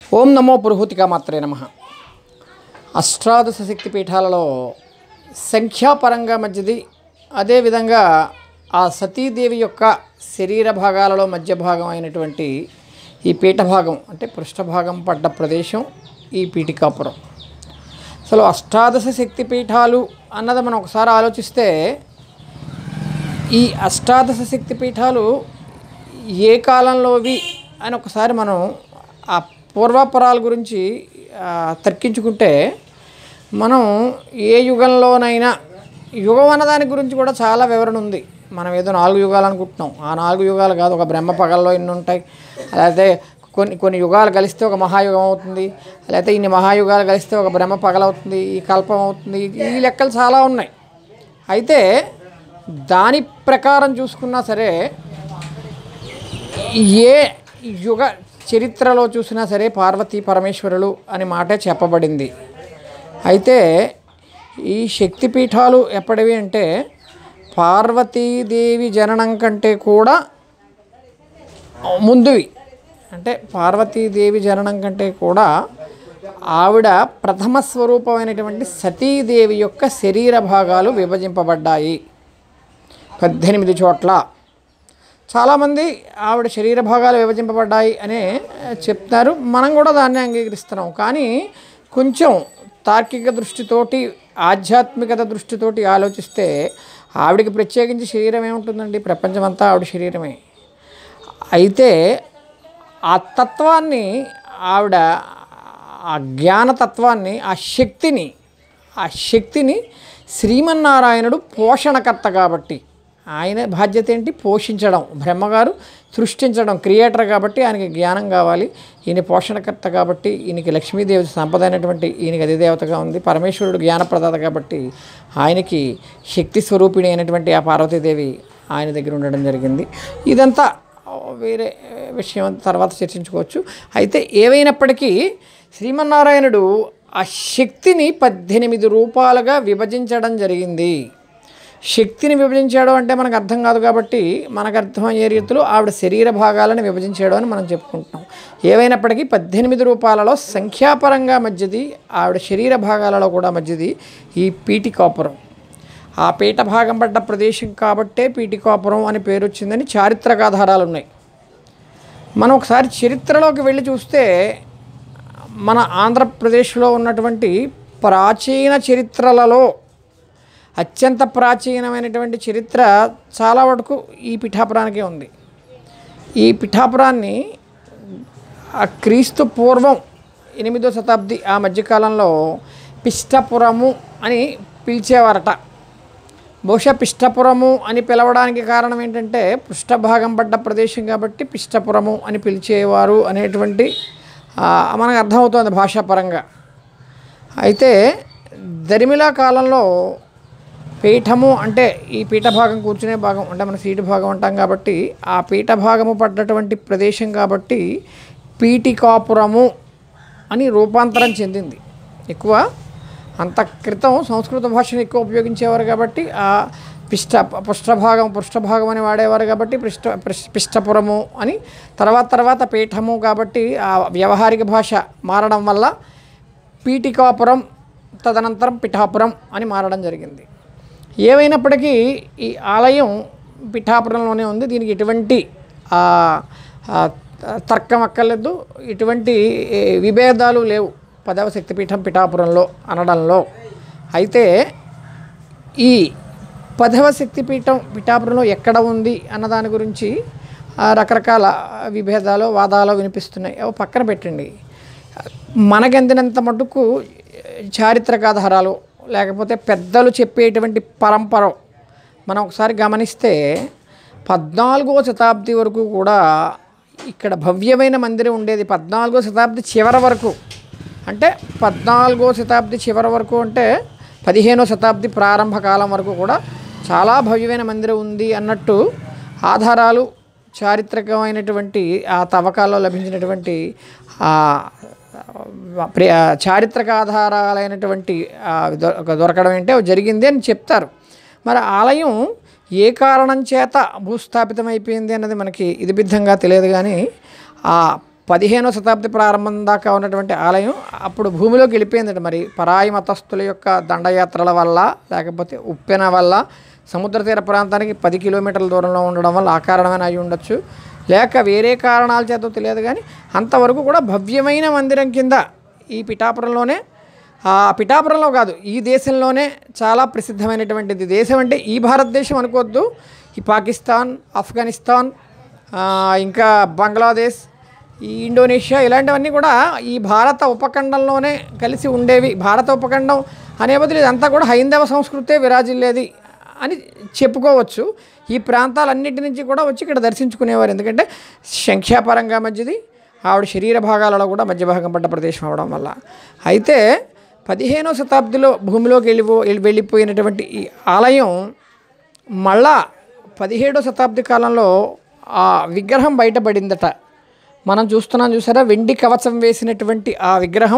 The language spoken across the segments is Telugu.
ఓం నమో పురుహూతికా మాత్రే నమ అష్టాదశ శక్తి పీఠాలలో సంఖ్యాపరంగా మధ్యది అదేవిధంగా ఆ సతీదేవి యొక్క శరీర భాగాలలో మధ్య భాగం అయినటువంటి ఈ పీఠ భాగం అంటే పృష్ఠభాగం పడ్డ ప్రదేశం ఈ పీఠికాపురం అసలు అష్టాదశ శక్తి పీఠాలు అన్నది మనం ఒకసారి ఆలోచిస్తే ఈ అష్టాదశ శక్తి పీఠాలు ఏ కాలంలోవి అని ఒకసారి మనం ఆ పూర్వాపరాల గురించి ఆ, తర్కించుకుంటే మనం ఏ యుగంలోనైనా యుగం అన్నదాని గురించి కూడా చాలా వివరణ ఉంది మనం ఏదో నాలుగు యుగాలు అనుకుంటున్నాం ఆ నాలుగు యుగాలు కాదు ఒక బ్రహ్మ పగల్లో ఎన్ని ఉంటాయి లేకపోతే కొన్ని కొన్ని యుగాలు కలిస్తే ఒక మహాయుగం అవుతుంది లేకపోతే ఇన్ని మహాయుగాలు కలిస్తే ఒక బ్రహ్మ పగలవుతుంది ఈ కల్పం అవుతుంది ఈ లెక్కలు చాలా ఉన్నాయి అయితే దాని ప్రకారం చూసుకున్నా సరే ఏ యుగ చరిత్రలో చూసినా సరే పార్వతీ పరమేశ్వరులు అని మాటే చెప్పబడింది అయితే ఈ శక్తిపీఠాలు ఎప్పటివి అంటే పార్వతీదేవి జననం కంటే కూడా ముందువి అంటే పార్వతీదేవి జననం కంటే కూడా ఆవిడ ప్రథమ స్వరూపమైనటువంటి సతీదేవి యొక్క శరీర భాగాలు విభజింపబడ్డాయి పద్దెనిమిది చోట్ల చాలామంది ఆవిడ శరీర భాగాలు విభజింపబడ్డాయి అనే చెప్తారు మనం కూడా దాన్ని అంగీకరిస్తున్నాం కానీ కొంచెం తార్కిక దృష్టితోటి ఆధ్యాత్మికత దృష్టితోటి ఆలోచిస్తే ఆవిడకి ప్రత్యేకించి శరీరం ఏముంటుందండి ప్రపంచమంతా ఆవిడ శరీరమే అయితే ఆ తత్వాన్ని ఆవిడ ఆ జ్ఞానతత్వాన్ని ఆ శక్తిని ఆ శక్తిని శ్రీమన్నారాయణుడు పోషణకర్త కాబట్టి ఆయన బాధ్యత ఏంటి పోషించడం బ్రహ్మగారు సృష్టించడం క్రియేటర్ కాబట్టి ఆయనకి జ్ఞానం కావాలి ఈయన పోషణకర్త కాబట్టి ఈయనకి లక్ష్మీదేవి సంపద అయినటువంటి ఈయనకి అధిదేవతగా ఉంది పరమేశ్వరుడు జ్ఞానప్రదాత కాబట్టి ఆయనకి శక్తి స్వరూపిణి అయినటువంటి ఆ పార్వతీదేవి ఆయన దగ్గర ఉండడం జరిగింది ఇదంతా వేరే విషయం తర్వాత చర్చించుకోవచ్చు అయితే ఏవైనప్పటికీ శ్రీమన్నారాయణుడు ఆ శక్తిని పద్దెనిమిది రూపాలుగా విభజించడం జరిగింది శక్తిని విభజించాడు అంటే మనకు అర్థం కాదు కాబట్టి మనకు అర్థమయ్యే రీతిలో ఆవిడ శరీర భాగాలను విభజించాడు అని మనం చెప్పుకుంటున్నాం ఏవైనప్పటికీ పద్దెనిమిది రూపాలలో సంఖ్యాపరంగా మధ్యది ఆవిడ శరీర భాగాలలో కూడా మధ్యది ఈ పీఠికాపురం ఆ పీఠ భాగం పడ్డ ప్రదేశం కాబట్టే పీఠికాపురం అని పేరు వచ్చిందని చారిత్రకాధారాలు ఉన్నాయి మనం ఒకసారి చరిత్రలోకి వెళ్ళి చూస్తే మన ఆంధ్రప్రదేశ్లో ఉన్నటువంటి ప్రాచీన చరిత్రలలో అత్యంత ప్రాచీనమైనటువంటి చరిత్ర చాలా వరకు ఈ పిఠాపురానికే ఉంది ఈ పిఠాపురాన్ని ఆ క్రీస్తు పూర్వం ఎనిమిదో శతాబ్ది ఆ మధ్యకాలంలో పిష్టపురము అని పిలిచేవారట బహుశా పిష్టపురము అని పిలవడానికి కారణం ఏంటంటే పృష్ఠభాగం పడ్డ ప్రదేశం కాబట్టి పిష్టపురము అని పిలిచేవారు అనేటువంటి ఆ, మనకు అర్థమవుతోంది భాషాపరంగా అయితే దరిమిలా కాలంలో పీఠము అంటే ఈ పీఠ భాగం కూర్చునే భాగం అంటే మన సీటు భాగం అంటాం కాబట్టి ఆ పీఠ భాగము పడ్డటువంటి ప్రదేశం కాబట్టి పీఠికాపురము అని రూపాంతరం చెందింది ఎక్కువ అంత క్రితం సంస్కృత భాషను ఎక్కువ ఉపయోగించేవారు కాబట్టి ఆ పిష్ట పృష్ఠభాగం పృష్ఠభాగం అని వాడేవారు కాబట్టి పృష్ఠ పృష్- పిష్టపురము అని తర్వాత తర్వాత పీఠము కాబట్టి ఆ వ్యవహారిక భాష మారడం వల్ల పీఠికాపురం తదనంతరం పిఠాపురం అని మారడం జరిగింది ఏమైనప్పటికీ ఈ ఆలయం పిఠాపురంలోనే ఉంది దీనికి ఎటువంటి ఆ, ఆ, తర్కం అక్కర్లేదు ఎటువంటి ఏ, విభేదాలు లేవు పదవ శక్తిపీఠం పిఠాపురంలో అనడంలో అయితే ఈ పదవ శక్తిపీఠం పిఠాపురంలో ఎక్కడ ఉంది అన్న దాని గురించి ఆ, రకరకాల విభేదాలు వాదాలు వినిపిస్తున్నాయి అవి పక్కన పెట్టండి మనకెందినంత మటుకు చారిత్రకాధారాలు లేకపోతే పెద్దలు చెప్పేటువంటి పరంపర మనం ఒకసారి గమనిస్తే పద్నాలుగో శతాబ్ది వరకు కూడా ఇక్కడ భవ్యమైన మందిరం ఉండేది పద్నాలుగో శతాబ్ది చివరి వరకు అంటే పద్నాలుగో శతాబ్ది చివరి వరకు అంటే పదిహేనో శతాబ్ది ప్రారంభ కాలం వరకు కూడా చాలా భవ్యమైన మందిరం ఉంది అన్నట్టు ఆధారాలు చారిత్రకమైనటువంటి ఆ తవ్వకాల్లో లభించినటువంటి ఆ ప్రి- ఆ చారిత్రక ఆధారాలైనటువంటి ఆ దొ- దొరకడం ఏంటి అవి జరిగింది అని చెప్తారు మరి ఆలయం ఏ కారణం చేత భూస్థాపితం అయిపోయింది అన్నది మనకి ఇది బిద్ధంగా తెలియదు కానీ ఆ పదిహేనో శతాబ్ది ప్రారంభం దాకా ఉన్నటువంటి ఆలయం అప్పుడు భూమిలోకి వెళ్ళిపోయిందట మరి పరాయి మతస్థుల యొక్క దండయాత్రల వల్ల లేకపోతే ఉప్పెన వల్ల సముద్ర తీర ప్రాంతానికి పది కిలోమీటర్ల దూరంలో ఉండడం వల్ల ఆ కారణమైన అయి ఉండొచ్చు లేక వేరే కారణాల చేత తెలియదు కానీ అంతవరకు కూడా భవ్యమైన మందిరం కింద ఈ పిఠాపురంలోనే ఆ పిఠాపురంలో కాదు ఈ దేశంలోనే చాలా ప్రసిద్ధమైనటువంటిది దేశం అంటే ఈ భారతదేశం అనుకోవద్దు ఈ పాకిస్తాన్ ఆఫ్ఘనిస్తాన్ ఆ, ఇంకా బంగ్లాదేశ్ ఈ ఇండోనేషియా ఇలాంటివన్నీ కూడా ఈ భారత ఉపఖండంలోనే కలిసి ఉండేవి భారత ఉపఖండం అనే బదులు ఇదంతా కూడా హైందవ సంస్కృతే విరాజిల్లేది అని చెప్పుకోవచ్చు ఈ ప్రాంతాలన్నిటి నుంచి కూడా వచ్చి ఇక్కడ దర్శించుకునేవారు ఎందుకంటే సంఖ్యాపరంగా మధ్యది ఆవిడ శరీర భాగాలలో కూడా మధ్య భాగం పడ్డ ప్రదేశం అవడం వల్ల అయితే పదిహేనో శతాబ్దిలో భూమిలోకి వెళ్ళిపో వెళ్ళిపోయినటువంటి ఈ ఆలయం మళ్ళా పదిహేడో శతాబ్ది కాలంలో ఆ విగ్రహం బయటపడిందట మనం చూస్తున్నాం చూసారా వెండి కవచం వేసినటువంటి ఆ విగ్రహం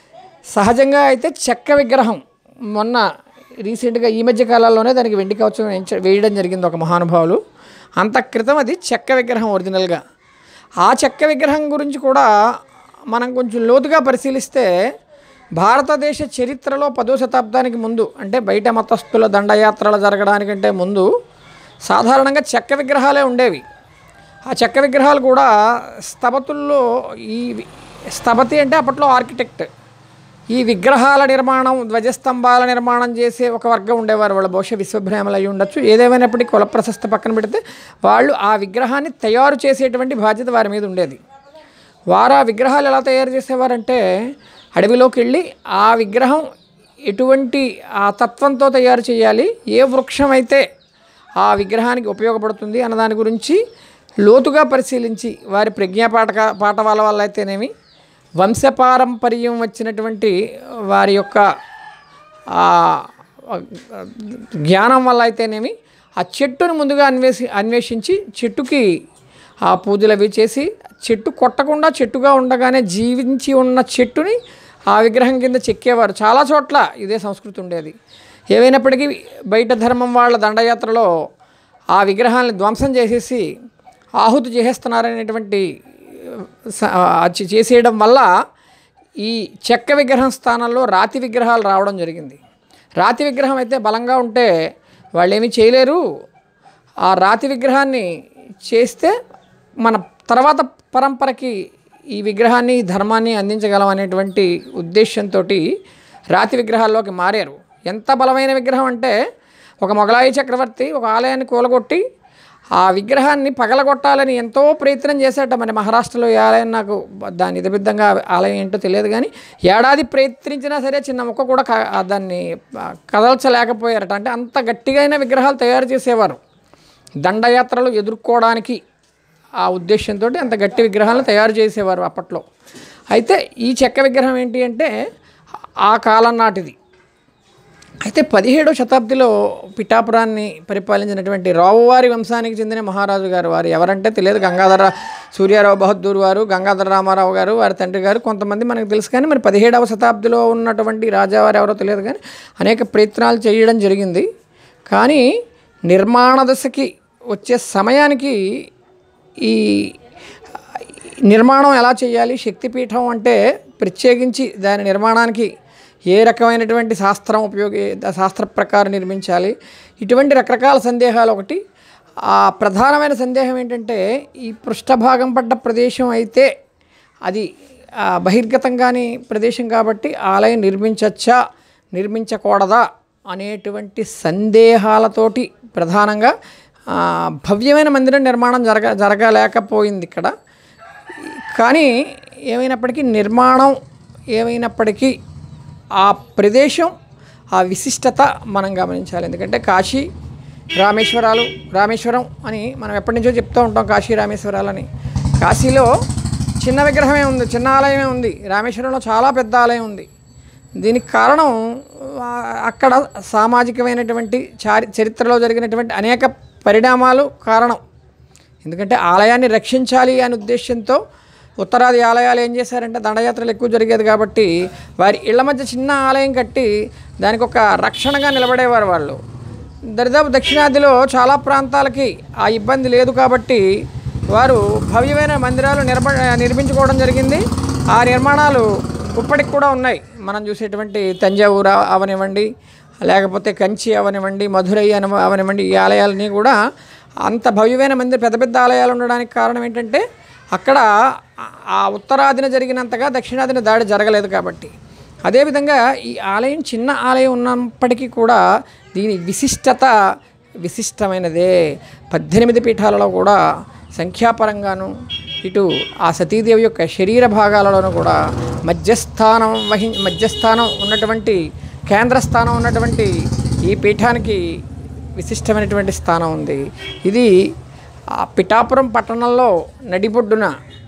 సహజంగా అయితే చెక్క విగ్రహం మొన్న రీసెంట్గా ఈ మధ్య కాలాల్లోనే దానికి వెండి కవచం వేయించ- వేయడం జరిగింది ఒక మహానుభావులు అంత క్రితం అది చెక్క విగ్రహం ఒరిజినల్గా ఆ చెక్క విగ్రహం గురించి కూడా మనం కొంచెం లోతుగా పరిశీలిస్తే భారతదేశ చరిత్రలో పదో శతాబ్దానికి ముందు అంటే బయట మతస్థుల దండయాత్రలు జరగడానికంటే ముందు సాధారణంగా చెక్క విగ్రహాలే ఉండేవి ఆ చెక్క విగ్రహాలు కూడా స్థపతుల్లో ఈ వి- స్థపతి అంటే అప్పట్లో ఆర్కిటెక్ట్ ఈ విగ్రహాల నిర్మాణం ధ్వజస్తంభాల నిర్మాణం చేసే ఒక వర్గం ఉండేవారు వాళ్ళ బహుశా విశ్వభ్రామలు అయి ఉండొచ్చు ఏదేమైనప్పటికీ కుల ప్రశస్త పక్కన పెడితే వాళ్ళు ఆ విగ్రహాన్ని తయారు చేసేటువంటి బాధ్యత వారి మీద ఉండేది వారు ఆ విగ్రహాలు ఎలా తయారు చేసేవారంటే అడవిలోకి వెళ్ళి ఆ విగ్రహం ఎటువంటి ఆ తత్వంతో తయారు చేయాలి ఏ వృక్షం అయితే ఆ విగ్రహానికి ఉపయోగపడుతుంది అన్న దాని గురించి లోతుగా పరిశీలించి వారి ప్రజ్ఞాపాఠక పాఠవాల వల్ల అయితేనేమి వంశపారంపర్యం వచ్చినటువంటి వారి యొక్క ఆ జ్ఞానం వల్ల అయితేనేమి ఆ చెట్టును ముందుగా అన్వేషి అన్వేషించి చెట్టుకి ఆ పూజలు అవి చేసి చెట్టు కొట్టకుండా చెట్టుగా ఉండగానే జీవించి ఉన్న చెట్టుని ఆ విగ్రహం కింద చెక్కేవారు చాలా చోట్ల ఇదే సంస్కృతి ఉండేది ఏవైనప్పటికీ బయట ధర్మం వాళ్ళ దండయాత్రలో ఆ విగ్రహాన్ని ధ్వంసం చేసేసి ఆహుతి చేసేస్తున్నారనేటువంటి స- అది చేసేయడం వల్ల ఈ చెక్క విగ్రహం స్థానంలో రాతి విగ్రహాలు రావడం జరిగింది రాతి విగ్రహం అయితే బలంగా ఉంటే వాళ్ళు ఏమీ చేయలేరు ఆ రాతి విగ్రహాన్ని చేస్తే మన తర్వాత పరంపరకి ఈ విగ్రహాన్ని ఈ ధర్మాన్ని అందించగలం అనేటువంటి ఉద్దేశంతో రాతి విగ్రహాల్లోకి మారారు ఎంత బలమైన విగ్రహం అంటే ఒక మొఘలాయి చక్రవర్తి ఒక ఆలయాన్ని కూలగొట్టి ఆ విగ్రహాన్ని పగలగొట్టాలని ఎంతో ప్రయత్నం చేశాట మరి మహారాష్ట్రలో ఈ ఆలయం నాకు దాని ఇదబిద్దంగా ఆలయం ఏంటో తెలియదు కానీ ఏడాది ప్రయత్నించినా సరే చిన్న ముక్క కూడా క- ఆ దాన్ని ఆ, కదల్చలేకపోయారట అంటే అంత గట్టిగా అయిన విగ్రహాలు తయారు చేసేవారు దండయాత్రలు ఎదుర్కోవడానికి ఆ ఉద్దేశంతో అంత గట్టి విగ్రహాలను తయారు చేసేవారు అప్పట్లో అయితే ఈ చెక్క విగ్రహం ఏంటి అంటే ఆ కాలం నాటిది అయితే పదిహేడో శతాబ్దిలో పిఠాపురాన్ని పరిపాలించినటువంటి రావువారి వంశానికి చెందిన మహారాజు గారు వారు ఎవరంటే తెలియదు గంగాధర సూర్యారావు బహదూర్ వారు గంగాధర రామారావు గారు వారి తండ్రి గారు కొంతమంది మనకు తెలుసు కానీ మరి పదిహేడవ శతాబ్దిలో ఉన్నటువంటి రాజావారు ఎవరో తెలియదు కానీ అనేక ప్రయత్నాలు చేయడం జరిగింది కానీ నిర్మాణ దశకి వచ్చే సమయానికి ఈ నిర్మాణం ఎలా చేయాలి శక్తిపీఠం అంటే ప్రత్యేకించి దాని నిర్మాణానికి ఏ రకమైనటువంటి శాస్త్రం ఉపయోగి శాస్త్ర ప్రకారం నిర్మించాలి ఇటువంటి రకరకాల సందేహాలు ఒకటి ఆ ప్రధానమైన సందేహం ఏంటంటే ఈ పృష్ఠభాగం పడ్డ ప్రదేశం అయితే అది ఆ, బహిర్గతం కాని ప్రదేశం కాబట్టి ఆలయం నిర్మించచ్చా నిర్మించకూడదా అనేటువంటి సందేహాలతోటి ప్రధానంగా ఆ, భవ్యమైన మందిరం నిర్మాణం జరగ జరగలేకపోయింది ఇక్కడ కానీ ఏమైనప్పటికీ నిర్మాణం ఏమైనప్పటికీ ఆ ప్రదేశం ఆ విశిష్టత మనం గమనించాలి ఎందుకంటే కాశీ రామేశ్వరాలు రామేశ్వరం అని మనం ఎప్పటి నుంచో చెప్తూ ఉంటాం కాశీ రామేశ్వరాలని కాశీలో చిన్న విగ్రహమే ఉంది చిన్న ఆలయమే ఉంది రామేశ్వరంలో చాలా పెద్ద ఆలయం ఉంది దీనికి కారణం ఆ, అక్కడ సామాజికమైనటువంటి చారి చరిత్రలో జరిగినటువంటి అనేక పరిణామాలు కారణం ఎందుకంటే ఆలయాన్ని రక్షించాలి అనే ఉద్దేశంతో ఉత్తరాది ఆలయాలు ఏం చేశారంటే దండయాత్రలు ఎక్కువ జరిగేది కాబట్టి వారి ఇళ్ల మధ్య చిన్న ఆలయం కట్టి దానికి ఒక రక్షణగా నిలబడేవారు వాళ్ళు దరిదాపు దక్షిణాదిలో చాలా ప్రాంతాలకి ఆ ఇబ్బంది లేదు కాబట్టి వారు భవ్యమైన మందిరాలు నిర్మ నిర్మించుకోవడం జరిగింది ఆ నిర్మాణాలు ఇప్పటికి కూడా ఉన్నాయి మనం చూసేటువంటి తంజావూరు అవనివ్వండి లేకపోతే కంచి అవనివ్వండి మధురై అని అవనివ్వండి ఈ ఆలయాలని కూడా అంత భవ్యమైన మందిర పెద్ద పెద్ద ఆలయాలు ఉండడానికి కారణం ఏంటంటే అక్కడ ఆ- ఆ ఉత్తరాదిన జరిగినంతగా దక్షిణాదిన దాడి జరగలేదు కాబట్టి అదేవిధంగా ఈ ఆలయం చిన్న ఆలయం ఉన్నప్పటికీ కూడా దీని విశిష్టత విశిష్టమైనదే పద్దెనిమిది పీఠాలలో కూడా సంఖ్యాపరంగాను ఇటు ఆ సతీదేవి యొక్క శరీర భాగాలలోనూ కూడా మధ్యస్థానం వహి మధ్యస్థానం ఉన్నటువంటి కేంద్ర స్థానం ఉన్నటువంటి ఈ పీఠానికి విశిష్టమైనటువంటి స్థానం ఉంది ఇది ఆ పిఠాపురం పట్టణంలో నడిబొడ్డున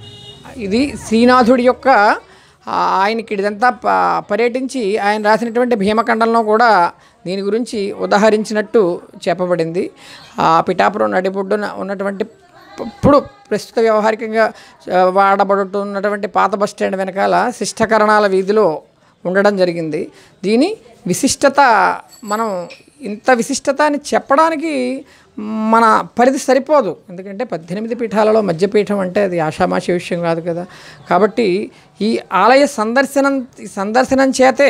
ఇది శ్రీనాథుడి యొక్క ఆ, ఆయనకి ఇదంతా ప- పర్యటించి ఆయన రాసినటువంటి భీమఖండంలో కూడా దీని గురించి ఉదాహరించినట్టు చెప్పబడింది ఆ పిఠాపురం నడిబొడ్డున ఉన్నటువంటి ప- ఇప్పుడు ప్రస్తుత వ్యవహారికంగా ఆ, వాడబడుతున్నటువంటి పాత బస్ స్టాండ్ వెనకాల శిష్టకరణాల వీధిలో ఉండడం జరిగింది దీని విశిష్టత మనం ఇంత విశిష్టత అని చెప్పడానికి మన పరిధి సరిపోదు ఎందుకంటే పద్దెనిమిది పీఠాలలో మధ్యపీఠం అంటే అది ఆషామాషి విషయం కాదు కదా కాబట్టి ఈ ఆలయ సందర్శనం సందర్శనం చేతే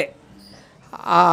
ఆ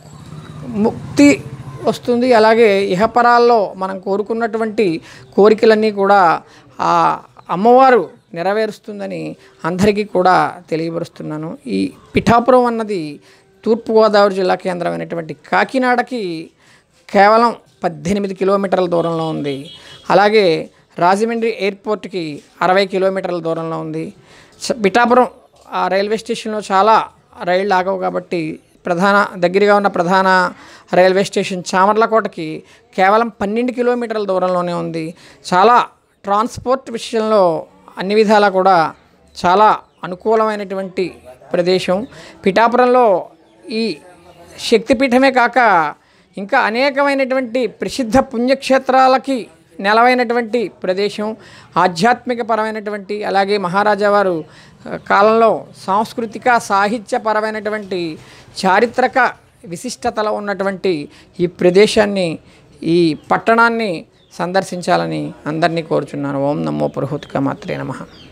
ముక్తి వస్తుంది అలాగే ఇహపరాల్లో మనం కోరుకున్నటువంటి కోరికలన్నీ కూడా ఆ అమ్మవారు నెరవేరుస్తుందని అందరికీ కూడా తెలియపరుస్తున్నాను ఈ పిఠాపురం అన్నది తూర్పుగోదావరి జిల్లా కేంద్రమైనటువంటి కాకినాడకి కేవలం పద్దెనిమిది కిలోమీటర్ల దూరంలో ఉంది అలాగే రాజమండ్రి ఎయిర్పోర్ట్కి అరవై కిలోమీటర్ల దూరంలో ఉంది స- పిఠాపురం ఆ రైల్వే స్టేషన్లో చాలా రైళ్ళు ఆగవు కాబట్టి ప్రధాన దగ్గరగా ఉన్న ప్రధాన రైల్వే స్టేషన్ చామర్లకోటకి కేవలం పన్నెండు కిలోమీటర్ల దూరంలోనే ఉంది చాలా ట్రాన్స్పోర్ట్ విషయంలో అన్ని విధాలా కూడా చాలా అనుకూలమైనటువంటి ప్రదేశం పిఠాపురంలో ఈ శక్తిపీఠమే కాక ఇంకా అనేకమైనటువంటి ప్రసిద్ధ పుణ్యక్షేత్రాలకి నెలవైనటువంటి ప్రదేశం ఆధ్యాత్మిక పరమైనటువంటి అలాగే మహారాజా వారు ఆ, కాలంలో సాంస్కృతిక సాహిత్యపరమైనటువంటి చారిత్రక విశిష్టతలో ఉన్నటువంటి ఈ ప్రదేశాన్ని ఈ పట్టణాన్ని సందర్శించాలని అందరినీ కోరుచున్నాను ఓం నమో పురుహుత్క మాత్రే నమః